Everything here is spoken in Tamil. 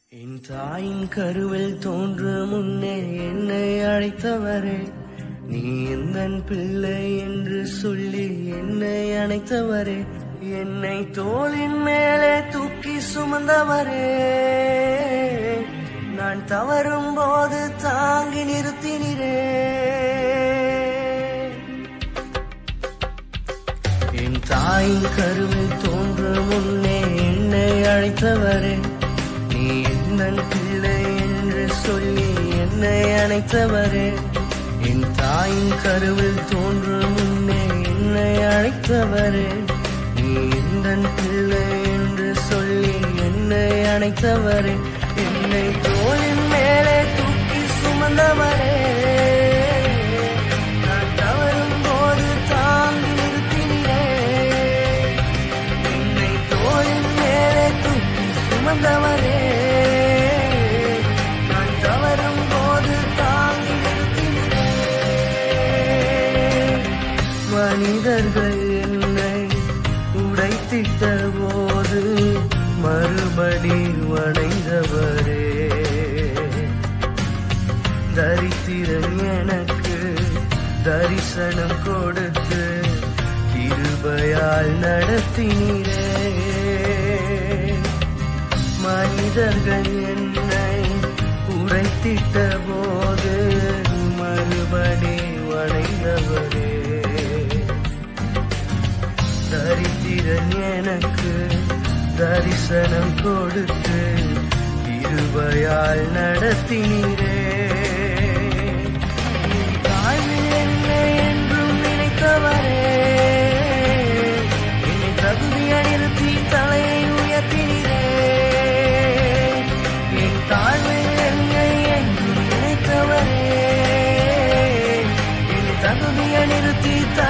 என் தாயின் கருவில் தோன்று முன்னே என்னை அழைத்தவரே நீ எந்தன் பிள்ளை என்று சொல்லி என்னை அணைத்தவரே என்னை தோளின் மேலே தூக்கி சுமந்தவரே நான் தவறும் போது தாங்கி நிறுத்தினரே என் தாயின் கருவில் தோன்று முன்னே என்னை அழைத்தவரே நீ என்னன் பிள்ளை என்று சொல்லி என்னை அணைத்தவரே என் தாயின் கருவில் தோன்று முன்னே என்னை அழைத்தவரே நீ என்னன் பிள்ளை என்று சொல்லி என்னை அணைத்தவரே என்னை தோளின் மேலே தூக்கி சுமந்தவரே நான் தவறும் போது தாங்கி நிறுத்தினே என்னை தோளின் மேலே தூக்கி சுமந்தவரே நான் தவறும் போது தாங்கி நிறுத்தினே மனிதர்கள் என்னை உடைத்திட்ட போது மறுபடி வணைந்தவரே தரித்திரம் எனக்கு தரிசனம் கொடுத்து கிருபையால் நடத்தினீரே மனிதர்கள் என்னை உரைத்திட்ட போது மறுபடி வணைந்தவரே தரித்திரன் எனக்கு தரிசனம் கொடுத்து இருபயால் நடத்தினீரே என் தாழ்வில் என்னை என்றும் நினைத்தவரே என்னை தகுதிய நிறுத்தி தலையை உயர்த்தினீரே என் தாழ்வில் என்னை என்றும் நினைத்தவரே என்னை தகுதிய நிறுத்தி